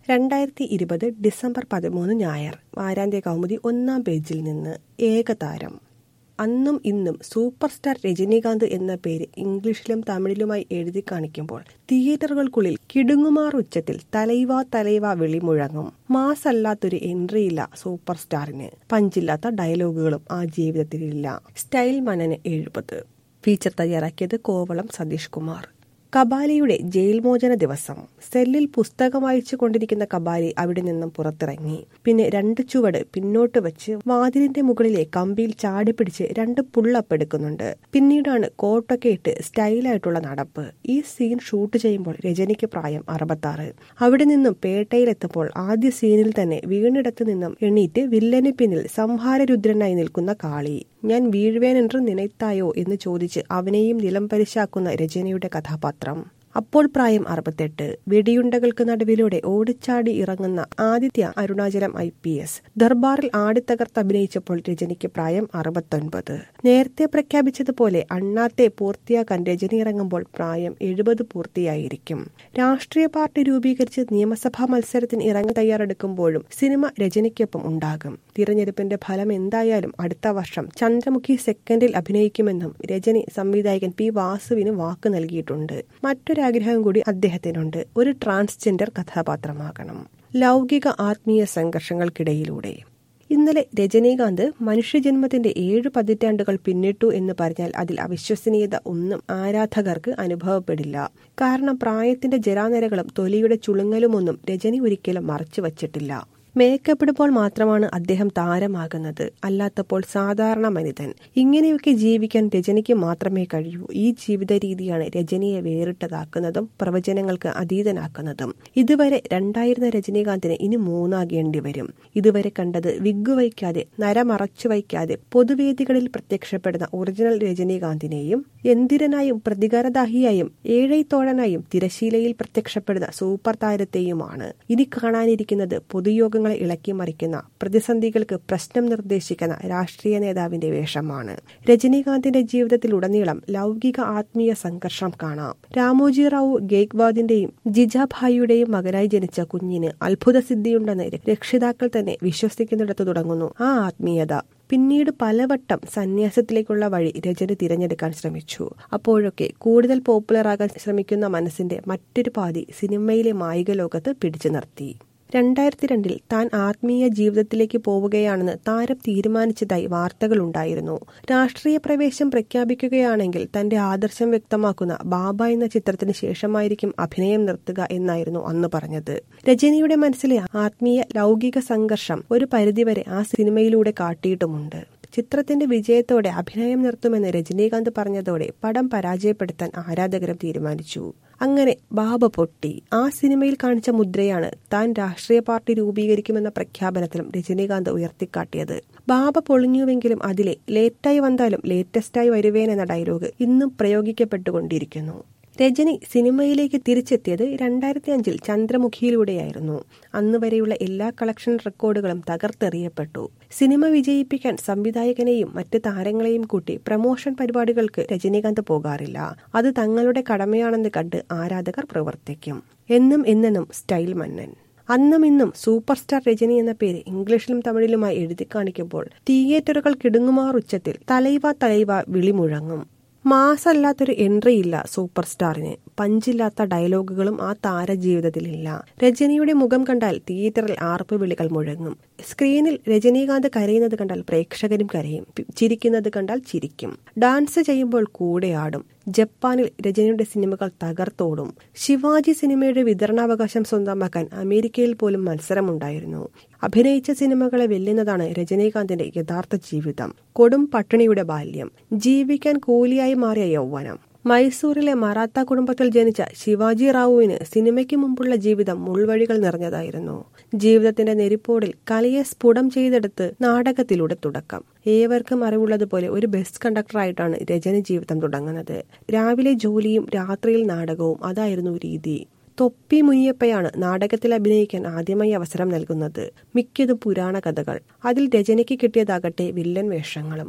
രണ്ടായിരത്തി ഇരുപത് ഡിസംബർ പതിമൂന്ന് ഞായർ വാരാന്ത്യ കൗമുദി ഒന്നാം പേജിൽ നിന്ന് ഏകതാരം അന്നും ഇന്നും സൂപ്പർ സ്റ്റാർ രജനീകാന്ത് എന്ന പേര് ഇംഗ്ലീഷിലും തമിഴിലുമായി എഴുതി കാണിക്കുമ്പോൾ തിയേറ്ററുകൾക്കുള്ളിൽ കിടുങ്ങുമാർ ഉച്ചത്തിൽ തലൈവ തലൈവ വിളിമുഴങ്ങും മാസല്ലാത്തൊരു എൻട്രിയില്ല സൂപ്പർ സ്റ്റാറിന് പഞ്ചില്ലാത്ത ഡയലോഗുകളും ആ ജീവിതത്തിലില്ല സ്റ്റൈൽ മനന് എഴുപത് ഫീച്ചർ തയ്യാറാക്കിയത് കോവളം സതീഷ് കുമാർ കബാലിയുടെ ജയിൽ മോചന ദിവസം സെല്ലിൽ പുസ്തകം വായിച്ചു കൊണ്ടിരിക്കുന്ന കബാലി അവിടെ നിന്നും പുറത്തിറങ്ങി പിന്നെ രണ്ട് ചുവട് പിന്നോട്ട് വെച്ച് വാതിലിന്റെ മുകളിലെ കമ്പിയിൽ ചാടി പിടിച്ച് രണ്ട് പുള്ളപ്പ് എടുക്കുന്നുണ്ട് പിന്നീടാണ് കോട്ടൊക്കെ ഇട്ട് സ്റ്റൈലായിട്ടുള്ള നടപ്പ് ഈ സീൻ ഷൂട്ട് ചെയ്യുമ്പോൾ രജനിക്ക് പ്രായം അറുപത്താറ് അവിടെ നിന്നും പേട്ടയിലെത്തുമ്പോൾ ആദ്യ സീനിൽ തന്നെ വീണിടത്ത് നിന്നും എണീറ്റ് വില്ലന് പിന്നിൽ സംഹാരരുദ്രനായി നിൽക്കുന്ന കാളി ഞാൻ വീഴുവേനെன்று നിനത്തായോ എന്ന് ചോദിച്ച് അവനെയും നിലം പരിശാക്കുന്ന രജനിയുടെ കഥാപാത്രം അപ്പോൾ പ്രായം അറുപത്തെട്ട് വെടിയുണ്ടകൾക്ക് നടുവിലൂടെ ഓടിച്ചാടി ഇറങ്ങുന്ന Aditya Arunachalam I P S ദർബാറിൽ ആടിത്തകർത്ത് അഭിനയിച്ചപ്പോൾ രജനിക്ക് പ്രായം അറുപത്തൊൻപത് നേരത്തെ പ്രഖ്യാപിച്ചതുപോലെ അണ്ണാത്തെ പൂർത്തിയാക്കാൻ രജനി ഇറങ്ങുമ്പോൾ പ്രായം എഴുപത് പൂർത്തിയായിരിക്കും രാഷ്ട്രീയ പാർട്ടി രൂപീകരിച്ച് നിയമസഭാ മത്സരത്തിന് ഇറങ്ങി തയ്യാറെടുക്കുമ്പോഴും സിനിമ രജനിക്കൊപ്പം ഉണ്ടാകും തിരഞ്ഞെടുപ്പിന്റെ ഫലം എന്തായാലും അടുത്ത വർഷം ചന്ദ്രമുഖി സെക്കൻഡിൽ അഭിനയിക്കുമെന്നും രജനി സംവിധായകൻ പി വാസുവിന് വാക്ക് നൽകിയിട്ടുണ്ട് മറ്റൊരാഗ്രഹം കൂടി അദ്ദേഹത്തിനുണ്ട് ഒരു ട്രാൻസ്ജെൻഡർ കഥാപാത്രമാകണം ലൗകിക ആത്മീയ സംഘർഷങ്ങൾക്കിടയിലൂടെ ഇന്നലെ രജനീകാന്ത് മനുഷ്യജന്മത്തിന്റെ ഏഴ് പതിറ്റാണ്ടുകൾ പിന്നിട്ടു എന്ന് പറഞ്ഞാൽ അതിൽ അവിശ്വസനീയത ഒന്നും ആരാധകർക്ക് അനുഭവപ്പെടില്ല കാരണം പ്രായത്തിന്റെ ജരാനരകളും തൊലിയുടെ ചുളുങ്ങലുമൊന്നും രജനി ഒരിക്കലും മറച്ചു വച്ചിട്ടില്ല മേക്കപ്പ് ഇടുമ്പോൾ മാത്രമാണ് അദ്ദേഹം താരമാകുന്നത് അല്ലാത്തപ്പോൾ സാധാരണ മനിതൻ ഇങ്ങനെയൊക്കെ ജീവിക്കാൻ രജനിക്ക് മാത്രമേ കഴിയൂ ഈ ജീവിത രീതിയാണ് രജനിയെ വേറിട്ടതാക്കുന്നതും പ്രവചനങ്ങൾക്ക് അതീതനാക്കുന്നതും ഇതുവരെ രണ്ടായിരുന്ന രജനീകാന്തിന് ഇനി മൂന്നാകേണ്ടി വരും ഇതുവരെ കണ്ടത് വിഗ് വയ്ക്കാതെ നരമറച്ചു വയ്ക്കാതെ പൊതുവേദികളിൽ പ്രത്യക്ഷപ്പെടുന്ന ഒറിജിനൽ രജനീകാന്തിനെയും എന്തിരനായും പ്രതികാരദാഹിയായും ഏഴൈത്തോഴനായും തിരശീലയിൽ പ്രത്യക്ഷപ്പെടുന്ന സൂപ്പർ താരത്തെയുമാണ് ഇനി കാണാനിരിക്കുന്നത് പൊതുയോഗങ്ങൾ പ്രശ്നങ്ങളെ ഇളക്കി മറിക്കുന്ന പ്രതിസന്ധികൾക്ക് പ്രശ്നം നിർദ്ദേശിക്കുന്ന രാഷ്ട്രീയ നേതാവിന്റെ വേഷമാണ് രജനീകാന്തിന്റെ ജീവിതത്തിലുടനീളം ലൗകിക ആത്മീയ സംഘർഷം കാണാം രാമോജി റാവു ഗേക്വാദിന്റെയും ജിജാഭായിയുടെയും മകനായി ജനിച്ച കുഞ്ഞിന് അത്ഭുത സിദ്ധിയുണ്ടെന്ന് രക്ഷിതാക്കൾ തന്നെ വിശ്വസിക്കുന്നിടത്ത് തുടങ്ങുന്നു ആ ആത്മീയത പിന്നീട് പലവട്ടം സന്യാസത്തിലേക്കുള്ള വഴി രചന തിരഞ്ഞെടുക്കാൻ ശ്രമിച്ചു അപ്പോഴൊക്കെ കൂടുതൽ പോപ്പുലറാകാൻ ശ്രമിക്കുന്ന മനസ്സിന്റെ മറ്റൊരു പാതി സിനിമയിലെ മായിക ലോകത്ത് പിടിച്ചു നിർത്തി രണ്ടായിരത്തി രണ്ടിൽ താൻ ആത്മീയ ജീവിതത്തിലേക്ക് പോവുകയാണെന്ന് താരം തീരുമാനിച്ചതായി വാർത്തകളുണ്ടായിരുന്നു രാഷ്ട്രീയ പ്രവേശം പ്രഖ്യാപിക്കുകയാണെങ്കിൽ തന്റെ ആദർശം വ്യക്തമാക്കുന്ന ബാബ എന്ന ചിത്രത്തിന് ശേഷമായിരിക്കും അഭിനയം നിർത്തുക എന്നായിരുന്നു അന്ന് പറഞ്ഞത് രജനിയുടെ മനസ്സിലെ ആത്മീയ ലൗകിക സംഘർഷം ഒരു പരിധിവരെ ആ സിനിമയിലൂടെ കാട്ടിയിട്ടുമുണ്ട് ചിത്രത്തിന്റെ വിജയത്തോടെ അഭിനയം നിർത്തുമെന്ന് രജനീകാന്ത് പറഞ്ഞതോടെ പടം പരാജയപ്പെടുത്താൻ ആരാധകരും തീരുമാനിച്ചു അങ്ങനെ ബാബ പൊട്ടി ആ സിനിമയിൽ കാണിച്ച മുദ്രയാണ് താൻ രാഷ്ട്രീയ പാർട്ടി രൂപീകരിക്കുമെന്ന പ്രഖ്യാപനത്തിലും രജനീകാന്ത് ഉയർത്തിക്കാട്ടിയത് ബാബ പൊളിഞ്ഞുവെങ്കിലും അതിലെ ലേറ്റായി വന്നാലും ലേറ്റസ്റ്റായി വരുവേനെന്ന ഡയലോഗ് ഇന്നും പ്രയോഗിക്കപ്പെട്ടുകൊണ്ടിരിക്കുന്നു രജനി സിനിമയിലേക്ക് തിരിച്ചെത്തിയത് രണ്ടായിരത്തി അഞ്ചിൽ ചന്ദ്രമുഖിയിലൂടെയായിരുന്നു അന്ന് വരെയുള്ള എല്ലാ കളക്ഷൻ റെക്കോർഡുകളും തകർത്തെറിയപ്പെട്ടു സിനിമ വിജയിപ്പിക്കാൻ സംവിധായകനെയും മറ്റ് താരങ്ങളെയും കൂട്ടി പ്രമോഷൻ പരിപാടികൾക്ക് രജനീകാന്ത് പോകാറില്ല അത് തങ്ങളുടെ കടമയാണെന്ന് കണ്ട് ആരാധകർ പ്രവർത്തിക്കും എന്നും എന്നെന്നും സ്റ്റൈൽ മന്നൻ അന്നും ഇന്നും സൂപ്പർ സ്റ്റാർ രജനി എന്ന പേര് ഇംഗ്ലീഷിലും തമിഴിലുമായി എഴുതി കാണിക്കുമ്പോൾ തിയേറ്ററുകൾ കിടുങ്ങുമാർ ഉച്ചത്തിൽ തലൈവ തലൈവ വിളിമുഴങ്ങും മാസല്ലാത്തൊരു എൻട്രി ഇല്ല സൂപ്പർ സ്റ്റാറിന് പഞ്ചില്ലാത്ത ഡയലോഗുകളും ആ താര ജീവിതത്തിലില്ല രജനിയുടെ മുഖം കണ്ടാൽ തിയേറ്ററിൽ ആർപ്പ് വിളികൾ മുഴങ്ങും സ്ക്രീനിൽ രജനീകാന്ത് കരയുന്നത് കണ്ടാൽ പ്രേക്ഷകരും കരയും ചിരിക്കുന്നത് കണ്ടാൽ ചിരിക്കും ഡാൻസ് ചെയ്യുമ്പോൾ കൂടെ ആടും ജപ്പാനിൽ രജനിയുടെ സിനിമകൾ തകർത്തോടും ശിവാജി സിനിമയുടെ വിതരണാവകാശം സ്വന്തമാക്കാൻ അമേരിക്കയിൽ പോലും മത്സരമുണ്ടായിരുന്നു അഭിനയിച്ച സിനിമകളെ വെല്ലുന്നതാണ് രജനീകാന്തിന്റെ യഥാർത്ഥ ജീവിതം കൊടും പട്ടിണിയുടെ ബാല്യം ജീവിക്കാൻ കൂലിയായി മാറിയ യൗവനം മൈസൂരിലെ മറാത്ത കുടുംബത്തിൽ ജനിച്ച ശിവാജി റാവുവിന് സിനിമയ്ക്ക് മുമ്പുള്ള ജീവിതം മുൾവഴികൾ നിറഞ്ഞതായിരുന്നു ജീവിതത്തിന്റെ നെരിപ്പോടിൽ കലയെ സ്ഫുടം ചെയ്തെടുത്ത് നാടകത്തിലൂടെ തുടക്കം ഏവർക്കും അറിവുള്ളതുപോലെ ഒരു ബസ് കണ്ടക്ടറായിട്ടാണ് രജനി ജീവിതം തുടങ്ങുന്നത് രാവിലെ ജോലിയും രാത്രിയിൽ നാടകവും അതായിരുന്നു രീതി തൊപ്പി മുനിയപ്പയാണ് നാടകത്തിൽ അഭിനയിക്കാൻ ആദ്യമായി അവസരം നൽകുന്നത് മിക്കതും പുരാണ കഥകൾ അതിൽ രജനിക്ക് കിട്ടിയതാകട്ടെ വില്ലൻ വേഷങ്ങളും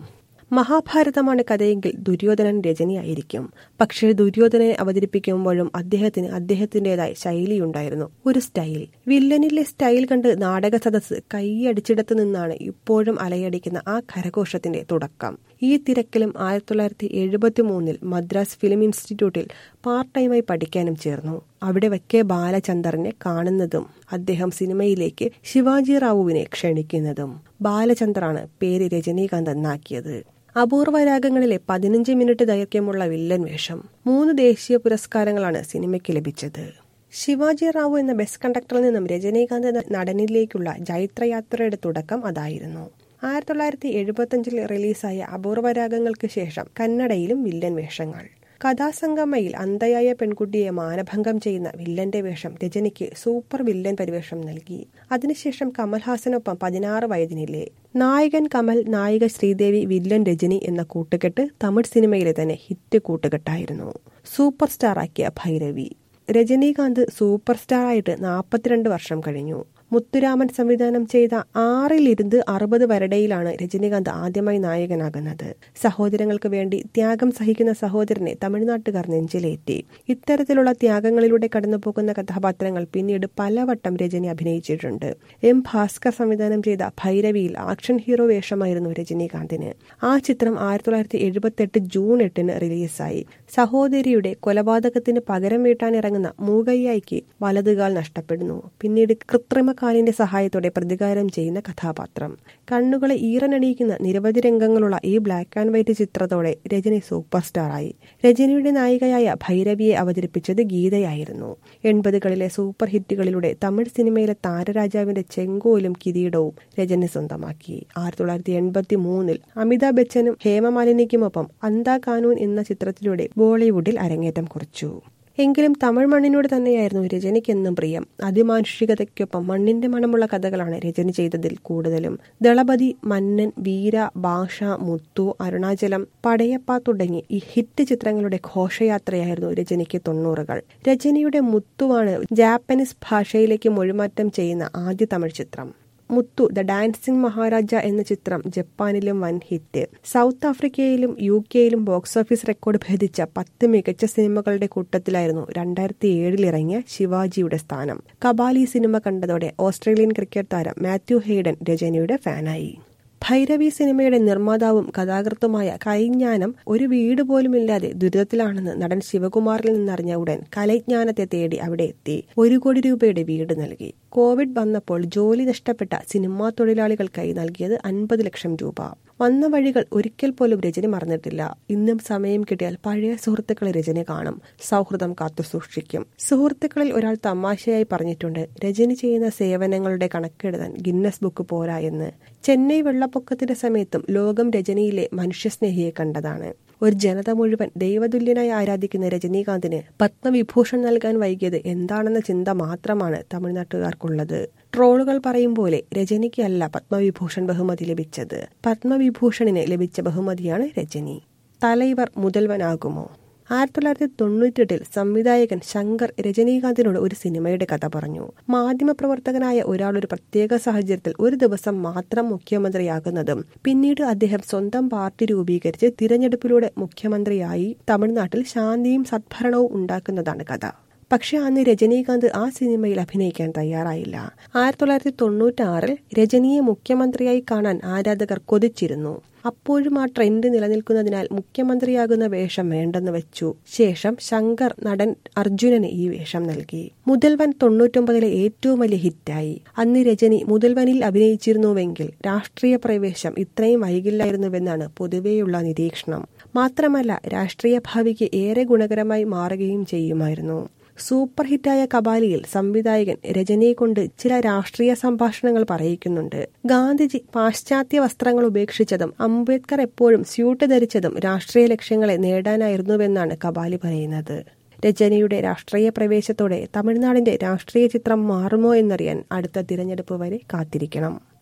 മഹാഭാരതമാണ് കഥയെങ്കിൽ ദുര്യോധനൻ രജനിയായിരിക്കും പക്ഷേ ദുര്യോധനനെ അവതരിപ്പിക്കുമ്പോഴും അദ്ദേഹത്തിന് അദ്ദേഹത്തിന്റേതായ ശൈലിയുണ്ടായിരുന്നു ഒരു സ്റ്റൈൽ വില്ലനിലെ സ്റ്റൈൽ കണ്ട് നാടക സദസ് കൈയടിച്ചിടത്തു നിന്നാണ് ഇപ്പോഴും അലയടിക്കുന്ന ആ കരഘോഷത്തിന്റെ തുടക്കം ഈ തിരക്കിലും ആയിരത്തി തൊള്ളായിരത്തി എഴുപത്തി മൂന്നിൽ മദ്രാസ് ഫിലിം ഇൻസ്റ്റിറ്റ്യൂട്ടിൽ പാർട്ട് ടൈമായി പഠിക്കാനും ചേർന്നു അവിടെ വക്കെ ബാലചന്ദറിനെ കാണുന്നതും അദ്ദേഹം സിനിമയിലേക്ക് ശിവാജി റാവുവിനെ ക്ഷണിക്കുന്നതും ബാലചന്ദറാണ് പേര് രജനീകാന്ത് എന്നാക്കിയത് അപൂർവ രാഗങ്ങളിലെ പതിനഞ്ച് മിനിറ്റ് ദൈർഘ്യമുള്ള വില്ലൻ വേഷം മൂന്ന് ദേശീയ പുരസ്കാരങ്ങളാണ് സിനിമയ്ക്ക് ലഭിച്ചത് ശിവാജി റാവു എന്ന ബസ് കണ്ടക്ടറിൽ നിന്നും രജനീകാന്ത് എന്ന നടനിലേക്കുള്ള ജൈത്രയാത്രയുടെ തുടക്കം അതായിരുന്നു ആയിരത്തി തൊള്ളായിരത്തി എഴുപത്തിയഞ്ചിൽ റിലീസായ അപൂർവ രാഗങ്ങൾക്ക് ശേഷം കന്നഡയിലും വില്ലൻ വേഷങ്ങൾ കഥാസംഗമയിൽ അന്ധയായ പെൺകുട്ടിയെ മാനഭംഗം ചെയ്യുന്ന വില്ലന്റെ വേഷം രജനിക്ക് സൂപ്പർ വില്ലൻ പരിവേഷം നൽകി അതിനുശേഷം കമൽഹാസനൊപ്പം പതിനാറ് വയതിനില്ലേ നായകൻ കമൽ നായിക ശ്രീദേവി വില്ലൻ രജനി എന്ന കൂട്ടുകെട്ട് തമിഴ് സിനിമയിലെ തന്നെ ഹിറ്റ് കൂട്ടുകെട്ടായിരുന്നു സൂപ്പർ സ്റ്റാറാക്കിയ ഭൈരവി രജനീകാന്ത് സൂപ്പർ സ്റ്റാറായിട്ട് നാൽപ്പത്തിരണ്ട് വർഷം കഴിഞ്ഞു മുത്തുരാമൻ സംവിധാനം ചെയ്ത ആറിലിരുന്ന് അറുപത് വരടയിലാണ് രജനീകാന്ത് ആദ്യമായി നായകനാകുന്നത് സഹോദരങ്ങൾക്ക് വേണ്ടി ത്യാഗം സഹിക്കുന്ന സഹോദരനെ തമിഴ്നാട്ടുകാർ നെഞ്ചിലേറ്റി ഇത്തരത്തിലുള്ള ത്യാഗങ്ങളിലൂടെ കടന്നുപോകുന്ന കഥാപാത്രങ്ങൾ പിന്നീട് പലവട്ടം രജനി അഭിനയിച്ചിട്ടുണ്ട് എം ഭാസ്കർ സംവിധാനം ചെയ്ത ഭൈരവിയിൽ ആക്ഷൻ ഹീറോ വേഷമായിരുന്നു രജനീകാന്തിന് ആ ചിത്രം ആയിരത്തി തൊള്ളായിരത്തി എഴുപത്തെട്ട് ജൂൺ എട്ടിന് റിലീസായി സഹോദരിയുടെ കൊലപാതകത്തിന് പകരം വീട്ടാനിറങ്ങുന്ന മൂകയ്യായിക്ക് വലതുകാൽ നഷ്ടപ്പെടുന്നു പിന്നീട് കൃത്രിമ കാലിന്റെ സഹായത്തോടെ പ്രതികാരം ചെയ്യുന്ന കഥാപാത്രം കണ്ണുകളെ ഈറനണിയിക്കുന്ന നിരവധി രംഗങ്ങളുള്ള ഈ ബ്ലാക്ക് ആൻഡ് വൈറ്റ് ചിത്രത്തോടെ രജനി സൂപ്പർ സ്റ്റാറായി രജനിയുടെ നായികയായ ഭൈരവിയെ അവതരിപ്പിച്ചത് ഗീതയായിരുന്നു എൺപതുകളിലെ സൂപ്പർ ഹിറ്റുകളിലൂടെ തമിഴ് സിനിമയിലെ താരരാജാവിന്റെ ചെങ്കോലും കിരീടവും രജനി സ്വന്തമാക്കി ആയിരത്തി തൊള്ളായിരത്തി എൺപത്തി മൂന്നിൽ അമിതാഭ് ബച്ചനും ഹേമമാലിനിക്കുമൊപ്പം അന്താ കാനൂൻ എന്ന ചിത്രത്തിലൂടെ ബോളിവുഡിൽ അരങ്ങേറ്റം കുറിച്ചു എങ്കിലും തമിഴ് മണ്ണിനോട് തന്നെയായിരുന്നു രജനിക്കെന്നും പ്രിയം അതിമാനുഷികതയ്ക്കൊപ്പം മണ്ണിന്റെ മണമുള്ള കഥകളാണ് രജനി ചെയ്തതിൽ കൂടുതലും ദളപതി മന്നൻ വീര ഭാഷ മുത്തു അരുണാചലം പടയപ്പ തുടങ്ങി ഈ ഹിറ്റ് ചിത്രങ്ങളുടെ ഘോഷയാത്രയായിരുന്നു രജനിക്ക് തൊണ്ണൂറുകൾ രജനിയുടെ മുത്തുവാണ് ജാപ്പനീസ് ഭാഷയിലേക്ക് മൊഴിമാറ്റം ചെയ്യുന്ന ആദ്യ തമിഴ് ചിത്രം മുത്തു ദ ഡാൻസിംഗ് മഹാരാജ എന്ന ചിത്രം ജപ്പാനിലും വൻ ഹിറ്റ് സൗത്ത് ആഫ്രിക്കയിലും യു കെയിലും ബോക്സ് ഓഫീസ് റെക്കോർഡ് ഭേദിച്ച പത്ത് മികച്ച സിനിമകളുടെ കൂട്ടത്തിലായിരുന്നു രണ്ടായിരത്തി ഏഴിൽ ഇറങ്ങിയ ശിവാജിയുടെ സ്ഥാനം കബാലി സിനിമ കണ്ടതോടെ ഓസ്ട്രേലിയൻ ക്രിക്കറ്റ് താരം മാത്യു ഹെയ്ഡൻ രജനിയുടെ ഫാനായി ഭൈരവി സിനിമയുടെ നിർമ്മാതാവും കഥാകൃത്തുമായ കൈജ്ഞാനം ഒരു വീട് പോലുമില്ലാതെ ദുരിതത്തിലാണെന്ന് നടൻ ശിവകുമാറിൽ നിന്നറിഞ്ഞ ഉടൻ കലൈജ്ഞാനത്തെ തേടി അവിടെ എത്തി ഒരു കോടി രൂപയുടെ വീട് നൽകി കോവിഡ് വന്നപ്പോൾ ജോലി നഷ്ടപ്പെട്ട സിനിമാ തൊഴിലാളികൾക്കായി നൽകിയത് അൻപത് ലക്ഷം രൂപ വന്ന വഴികൾ ഒരിക്കൽ പോലും രജനി മറന്നിട്ടില്ല ഇന്നും സമയം കിട്ടിയാൽ പഴയ സുഹൃത്തുക്കളെ രജനി കാണും സൗഹൃദം കാത്തു സൂക്ഷിക്കും സുഹൃത്തുക്കളിൽ ഒരാൾ തമാശയായി പറഞ്ഞിട്ടുണ്ട് രജനി ചെയ്യുന്ന സേവനങ്ങളുടെ കണക്കെഴുതാൻ ഗിന്നസ് ബുക്ക് പോരാ എന്ന് ചെന്നൈ വെള്ളപ്പൊക്കത്തിന്റെ സമയത്തും ലോകം രജനിയിലെ മനുഷ്യസ്നേഹിയെ കണ്ടതാണ് ഒരു ജനത മുഴുവൻ ദൈവതുല്യനായി ആരാധിക്കുന്ന രജനീകാന്തിന് പത്മവിഭൂഷൺ നൽകാൻ വൈകിയത് എന്താണെന്ന ചിന്ത മാത്രമാണ് തമിഴ്നാട്ടുകാർക്കുള്ളത് ട്രോളുകൾ പറയും പോലെ രജനിക്ക് അല്ല പത്മവിഭൂഷൺ ബഹുമതി ലഭിച്ചത് പത്മവിഭൂഷണിന് ലഭിച്ച ബഹുമതിയാണ് രജനി തലൈവർ മുതൽവനാകുമോ ആയിരത്തി തൊള്ളായിരത്തി തൊണ്ണൂറ്റെട്ടിൽ സംവിധായകൻ ശങ്കർ രജനീകാന്തിനോട് ഒരു സിനിമയുടെ കഥ പറഞ്ഞു മാധ്യമപ്രവർത്തകനായ ഒരാൾ ഒരു പ്രത്യേക സാഹചര്യത്തിൽ ഒരു ദിവസം മാത്രം മുഖ്യമന്ത്രിയാകുന്നതും പിന്നീട് അദ്ദേഹം സ്വന്തം പാർട്ടി രൂപീകരിച്ച് തിരഞ്ഞെടുപ്പിലൂടെ മുഖ്യമന്ത്രിയായി തമിഴ്നാട്ടിൽ ശാന്തിയും സദ്ഭരണവും ഉണ്ടാക്കുന്നതാണ് കഥ പക്ഷെ അന്ന് രജനീകാന്ത് ആ സിനിമയിൽ അഭിനയിക്കാൻ തയ്യാറായില്ല ആയിരത്തി തൊള്ളായിരത്തി തൊണ്ണൂറ്റാറിൽ രജനിയെ മുഖ്യമന്ത്രിയായി കാണാൻ ആരാധകർ കൊതിച്ചിരുന്നു അപ്പോഴും ആ ട്രെൻഡ് നിലനിൽക്കുന്നതിനാൽ മുഖ്യമന്ത്രിയാകുന്ന വേഷം വേണ്ടെന്ന് വെച്ചു ശേഷം ശങ്കർ നടൻ അർജുനന് ഈ വേഷം നൽകി മുതൽവൻ തൊണ്ണൂറ്റൊമ്പതിലെ ഏറ്റവും വലിയ ഹിറ്റായി അന്ന് രജനി മുതൽവനിൽ അഭിനയിച്ചിരുന്നുവെങ്കിൽ രാഷ്ട്രീയ പ്രവേശം ഇത്രയും വൈകില്ലായിരുന്നുവെന്നാണ് പൊതുവെയുള്ള നിരീക്ഷണം മാത്രമല്ല രാഷ്ട്രീയ ഭാവിക്ക് ഏറെ ഗുണകരമായി മാറുകയും ചെയ്യുമായിരുന്നു സൂപ്പർ ഹിറ്റായ കബാലിയിൽ സംവിധായകൻ രജനിയെ കൊണ്ട് ചില രാഷ്ട്രീയ സംഭാഷണങ്ങൾ പറയിക്കുന്നുണ്ട് ഗാന്ധിജി പാശ്ചാത്യ വസ്ത്രങ്ങൾ ഉപേക്ഷിച്ചതും അംബേദ്കർ എപ്പോഴും സ്യൂട്ട് ധരിച്ചതും രാഷ്ട്രീയ ലക്ഷ്യങ്ങളെ നേടാനായിരുന്നുവെന്നാണ് കബാലി പറയുന്നത് രജനിയുടെ രാഷ്ട്രീയ പ്രവേശത്തോടെ തമിഴ്നാടിന്റെ രാഷ്ട്രീയ ചിത്രം മാറുമോ എന്നറിയാൻ അടുത്ത തിരഞ്ഞെടുപ്പ് വരെ കാത്തിരിക്കണം